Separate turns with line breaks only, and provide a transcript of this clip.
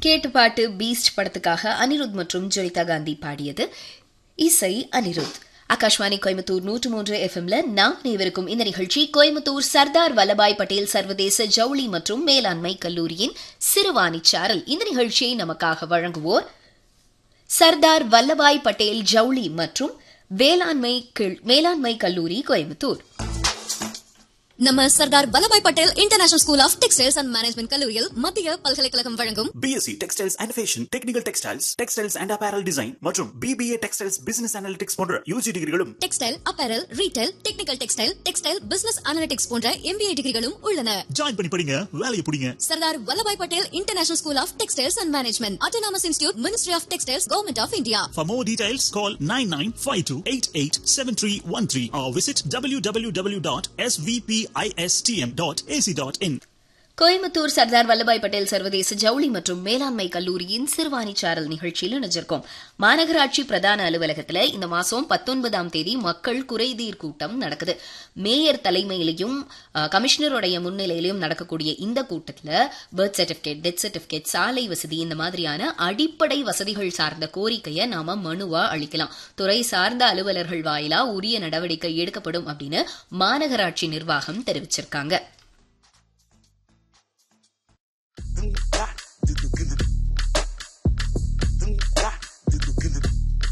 கேட்டு பாட்டு பீஸ்ட் படத்துக்காக அனிருத் மற்றும் ஜொனிதா காந்தி பாடியது இசை அனிருத் ஆகாஷ்வாணி கோயம்புத்தூர் நூற்று மூன்று எஃப்எம்ல நாம் இவருக்கும் இந்த நிகழ்ச்சி கோயம்புத்தூர் சர்தார் வல்லபாய் பட்டேல் சர்வதேச ஜவுளி மற்றும் மேலாண்மை கல்லூரியின் சிறுவாணி சாரல் இந்த நிகழ்ச்சியை நமக்காக வழங்குவோர் சர்தார் வல்லபாய் பட்டேல் ஜவுளி மற்றும் வேளாண்மை கிள்- மேலாண்மை கல்லூரி கோயம்புத்தூர்
நம்ம Sardar Vallabhbhai Patel international school of textiles and management கல்லூரியில் மத்திய பல்கலைக்கழகம் வழங்கும்
BSc Textiles and Fashion, Technical Textiles, Textiles and Apparel Design மற்றும் BBA Textiles Business Analytics போன்ற யூஜி டிகிரிகளும்
textile apparel retail technical textile textile business analytics போன்ற எம்பிஏ டிகிரிகளும் உள்ளன
ஜாயின் பண்ணி படிங்க வேலையை பிடிங்க
Sardar Vallabhbhai Patel international school of textiles and management autonomous institute ministry of textiles government of India
For more details, call 9952887313 or visit www.svpistm.ac.in.
Coimbatore Sardar Vallabhbhai Patel சர்வதேச ஜவுளி மற்றும் மேலாண்மை கல்லூரியின் சிறுவாணி சாரல் நிகழ்ச்சியில் இணைஞ்சிருக்கோம் மாநகராட்சி பிரதான அலுவலகத்துல இந்த மாசம் பத்தொன்பதாம் தேதி மக்கள் குறைதீர் கூட்டம் நடக்குது மேயர் தலைமையிலையும் அஹ், கமிஷனருடைய முன்னிலையிலும் நடக்கக்கூடிய இந்த கூட்டத்துல பர்த் சர்டிபிகேட் டெத் சர்டிபிகேட் சாலை வசதி இந்த மாதிரியான அடிப்படை வசதிகள் சார்ந்த கோரிக்கையை நாம மனுவா அளிக்கலாம் துறை சார்ந்த அலுவலர்கள் வாயிலா உரிய நடவடிக்கை எடுக்கப்படும் அப்படின்னு மாநகராட்சி நிர்வாகம் தெரிவிச்சிருக்காங்க